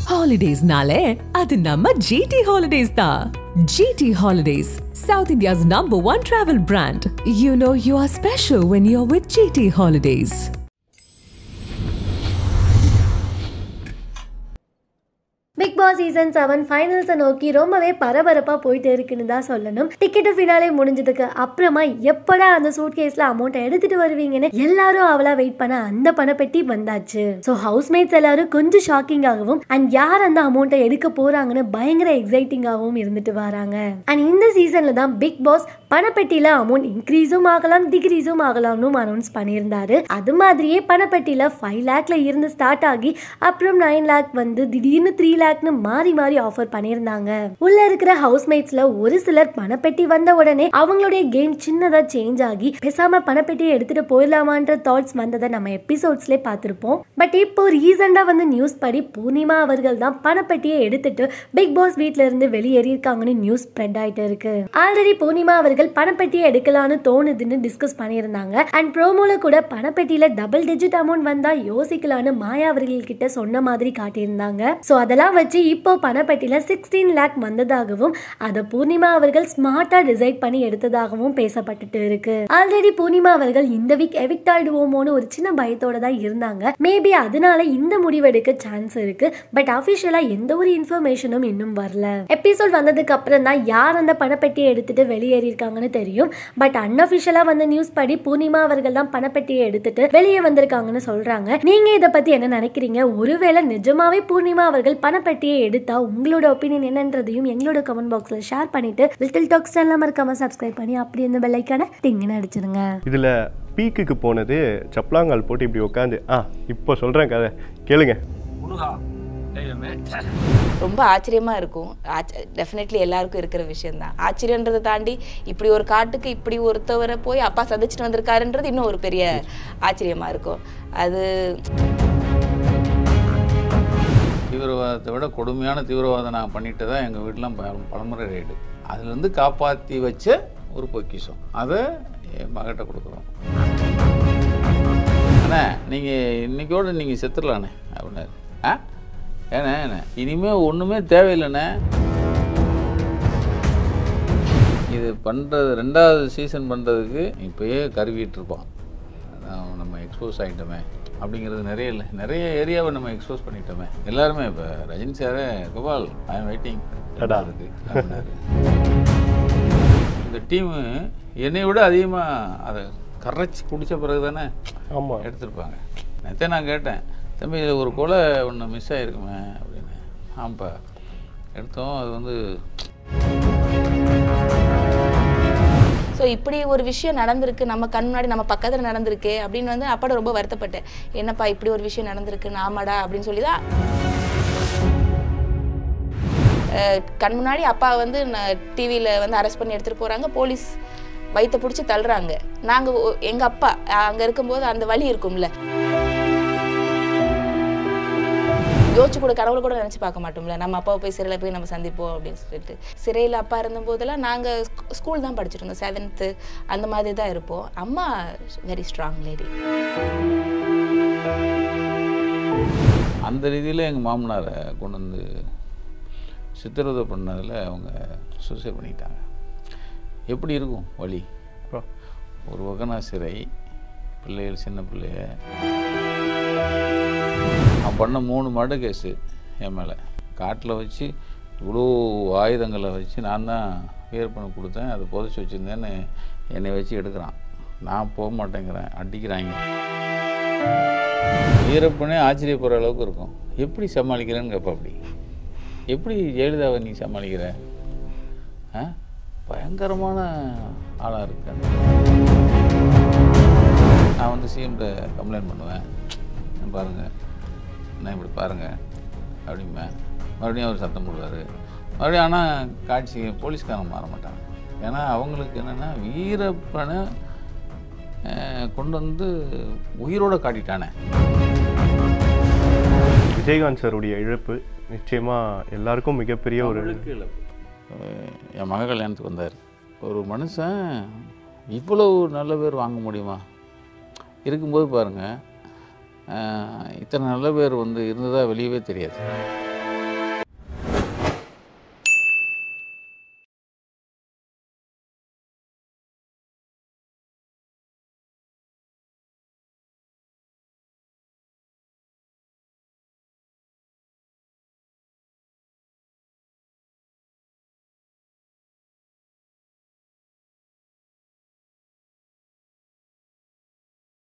ஹாலிடேஸ்னாலே அது நம்ம ஜிடி ஹாலிடேஸ் தான் GT holidays south India's number one travel brand you know you are special when you are with GT holidays Bigg Boss season seven ஃபைனல்ஸை நோக்கி ரொம்பவே பரபரப்பாக போயிட்டு இருக்குன்னு தான் சொல்லணும் டிக்கெட்டு ஃபினாலே முடிஞ்சதுக்கு அப்புறமா எப்படா அந்த சூட் கேஸில் அமௌண்ட்டை எடுத்துட்டு வருவீங்கன்னு எல்லாரும் அவளா வெயிட் பண்ண அந்த பணப்பெட்டி வந்தாச்சு ஸோ ஹவுஸ்மேட்ஸ் எல்லாரும் கொஞ்சம் ஷாக்கிங்காகவும் அண்ட் யார் அந்த அமௌண்ட்டை எடுக்க போறாங்கன்னு பயங்கர எக்ஸைட்டிங்காகவும் இருந்துட்டு வராங்க அண்ட் இந்த சீசன்ல தான் பிக் பாஸ் பணப்பெட்டியில அமௌண்ட் இன்க்ரீஸும் ஆகலாம் டிக்ரீஸும் ஆகலாம்னு அனௌன்ஸ் பண்ணியிருந்தாரு அது மாதிரியே பணப்பெட்டியில ஃபைவ் லேக்ல இருந்து ஸ்டார்ட் ஆகி அப்புறம் நைன் லேக் வந்து திடீர்னு த்ரீ லேக்னு மாறி மாறி ஆஃபர் பண்ணியிருந்தாங்க உள்ள இருக்கிற ஹவுஸ்மேட்ஸ்ல ஒரு சிலர் பணப்பெட்டி வந்த உடனே அவங்களுடைய கேம் சின்னதா சேஞ்ச் ஆகி பேசாம பணப்பெட்டியை எடுத்துட்டு போயிடலாமான்ற தாட்ஸ் வந்ததை நம்ம எபிசோட்ஸ்ல பார்த்திருப்போம் பட் இப்போ ரீசெண்டா வந்து நியூஸ் படி பூர்ணிமா அவர்கள் தான் பணப்பெட்டியை எடுத்துட்டு பிக் பாஸ் வீட்ல இருந்து வெளியேறி இருக்காங்கன்னு நியூஸ் ஸ்ப்ரெட் ஆயிட்டு இருக்கு ஆல்ரெடி பூர்ணிமா அவர்கள் பணப்பெட்டியை எடுக்கலாம்னு தோணுதுன்னு டிஸ்கஸ் பண்ணியிருந்தாங்க அண்ட் ப்ரோமோல கூட பணப்பெட்டியில டபுள் டிஜிட் அமௌண்ட் வந்தா யோசிக்கலாம்னு மாயா அவர்கள் கிட்ட சொன்ன மாதிரி காட்டியிருந்தாங்க ஸோ அதெல்லாம் வச்சு இப்போ பணப்பெட்டியில சிக்ஸ்டீன் லேக் வந்ததாகவும் அதை பூர்ணிமா அவர்கள் ஸ்மார்ட்டா டிசைட் பண்ணி எடுத்ததாகவும் பேசப்பட்டுட்டு இருக்கு ஆல்ரெடி பூர்ணிமா அவர்கள் இந்த வீக் எவிக்ட் ஆயிடுவோமோன்னு ஒரு சின்ன பயத்தோட தான் இருந்தாங்க மேபி அதனால இந்த முடிவெடுக்க சான்ஸ் இருக்கு பட் அபிஷியலா எந்த ஒரு இன்ஃபர்மேஷனும் இன்னும் வரல எபிசோட் வந்ததுக்கு அப்புறம் தான் யார் அந்த பணப்பெட்டியை எடுத்துட்டு வெளியேறி இருக்காங்கன்னு தெரியும் பட் அன்அபிஷியலா வந்த நியூஸ் படி பூர்ணிமா அவர்கள் தான் பணப்பெட்டியை எடுத்துட்டு வெளியே வந்திருக்காங்கன்னு சொல்றாங்க நீங்க இதை பத்தி என்ன நினைக்கிறீங்க ஒருவேளை நிஜமாவே பூர்ணிமா அவர்கள் பணப்பெட்டியை எடுத்தா உங்களோட ஒப்பீனியன் என்னன்றதையும் எங்களோட கமெண்ட் பாக்ஸ்ல ஷேர் பண்ணிட்டு லிட்டில் டாக்ஸ் சேனல் மறக்காம சப்ஸ்கிரைப் பண்ணி அப்படி இந்த பெல்லைக்கான டிங்குன்னு அடிச்சிருங்க இதில் பீக்குக்கு போனது சப்ளாங்கால் போட்டு இப்படி உட்காந்து ஆ இப்போ சொல்கிறேன் கதை கேளுங்க முருகா தெய்வமே ரொம்ப ஆச்சரியமா இருக்கும் டெஃபினெட்லி எல்லாருக்கும் இருக்கிற விஷயம் தான் ஆச்சரியன்றதை தாண்டி இப்படி ஒரு காட்டுக்கு இப்படி ஒருத்தவரை போய் அப்பா சந்திச்சுட்டு வந்திருக்காருன்றது இன்னும் ஒரு பெரிய ஆச்சரியமா இருக்கும் அது தீவிரவாதத்தை விட கொடுமையான தீவிரவாதம் நான் பண்ணிட்டு தான் எங்கள் வீட்டிலாம் ப பலமுறை ரைடு அதுலேருந்து காப்பாற்றி வச்ச ஒரு பொக்கிஷம் அதை என் மகிட்ட கொடுக்குறோம் அண்ணே நீங்கள் இன்னைக்கோட நீங்கள் செத்துடலாண்ணே அப்படின்னாரு ஆ ஏண்ணே ஏண்ணே இனிமேல் ஒன்றுமே தேவையில்லைண்ணே இது பண்ணுறது ரெண்டாவது சீசன் பண்ணுறதுக்கு இப்போயே கருவிட்டு இருப்பான் அதான் நம்ம எக்ஸ்போஸ் ஆகிட்டோமே அப்படிங்கிறது நிறைய இல்லை நிறைய ஏரியாவை நம்ம எக்ஸ்போஸ் பண்ணிட்டோமே எல்லாருமே இப்போ ரஜினி சாரே கோபால் ஐ எம் வெயிட்டிங் டடா. இருக்கு அப்படின்னாரு. இந்த டீமு என்னை விட அதிகமாக அதை கரைச்சி குடித்த பிறகு தானே ஆமாம் எடுத்திருப்பாங்க நேற்றே நான் கேட்டேன் தம்பி இதில் ஒரு கொலை ஒன்று மிஸ் ஆகிருக்குமே அப்படின்னு ஆமாப்பா எடுத்தோம் அது வந்து ஸோ இப்படி ஒரு விஷயம் நடந்திருக்கு நம்ம கண் முன்னாடி நம்ம பக்கத்தில் நடந்திருக்கே அப்படின்னு வந்து அப்பாட ரொம்ப வருத்தப்பட்டேன் என்னப்பா இப்படி ஒரு விஷயம் நடந்திருக்கு ஆமாடா அப்படின்னு சொல்லி தான் அஹ், கண் முன்னாடி அப்பா வந்து டிவியில் வந்து அரெஸ்ட் பண்ணி எடுத்துகிட்டு போகிறாங்க போலீஸ் வயித்தை பிடிச்சி தள்ளுறாங்க நாங்கள் எங்கள் அப்பா அங்கே இருக்கும்போது அந்த வலி இருக்கும்ல யோசிச்சு கூட கனவுல கூட நினச்சி பார்க்க மாட்டோம்ல நம்ம அப்பாவை போய் சிறையில் போய் நம்ம சந்திப்போம் அப்படின்னு சொல்லிட்டு சிறையில் அப்பா இருந்தபோதெல்லாம் நாங்கள் ஸ்கூல் தான் படிச்சிட்டு இருந்தோம் செவன்த்து அந்த மாதிரி தான் இருப்போம் அம்மா வெரி ஸ்ட்ராங் லேடி அந்த ரீதியில் எங்கள் மாமனாரை கொண்டு வந்து சித்திரவதை பண்ணதில் அவங்க சூசைட் பண்ணிட்டாங்க எப்படி இருக்கும் வழி அப்பா. ஒரு வகனா சிறை பிள்ளைகள் சின்ன பிள்ளைய அவன் பண்ண மூணு மர்டர் கேஸு என் மேலே காட்டில் வச்சு இவ்வளோ ஆயுதங்களை வச்சு நான் தான் வீரப்பனை கொடுத்தேன் அதை புதைச்சி வச்சுருந்தேன்னு என்னை வச்சு எடுக்கிறான் நான் போக மாட்டேங்கிறேன் அடிக்கிறாங்க வீரப்பனே ஆச்சரியப்படுற அளவுக்கு இருக்கும் எப்படி சமாளிக்கிறேன்னு கேட்பா அப்படி எப்படி ஜெயலலிதாவை நீ சமாளிக்கிற ஆ பயங்கரமான ஆளாக இருக்கு நான் வந்து சிஎம்கிட்ட கம்ப்ளைண்ட் பண்ணுவேன் நான் பாருங்கள் நான் இப்படி பாருங்கள் அப்படிம்பேன் மறுபடியும் அவர் சத்தம் போடுவார் மறுபடியும் ஆனால் காட்சி போலீஸ்காரன் மாற மாட்டாங்க ஏன்னா அவங்களுக்கு என்னென்னா வீரப்பனை அஹ், கொண்டு வந்து உயிரோட காட்டிட்டானே விஜயகாந்த் சாருடைய இழப்பு நிச்சயமாக எல்லாருக்கும் மிகப்பெரிய ஒரு அஹ், என் மக கல்யாணத்துக்கு வந்தார் ஒரு மனுஷன் இவ்வளவு நல்ல பேர் வாங்க முடியுமா இருக்கும்போது பாருங்கள் இத்தனை நல்ல பேர் வந்து இருந்ததா வெளியவே தெரியாது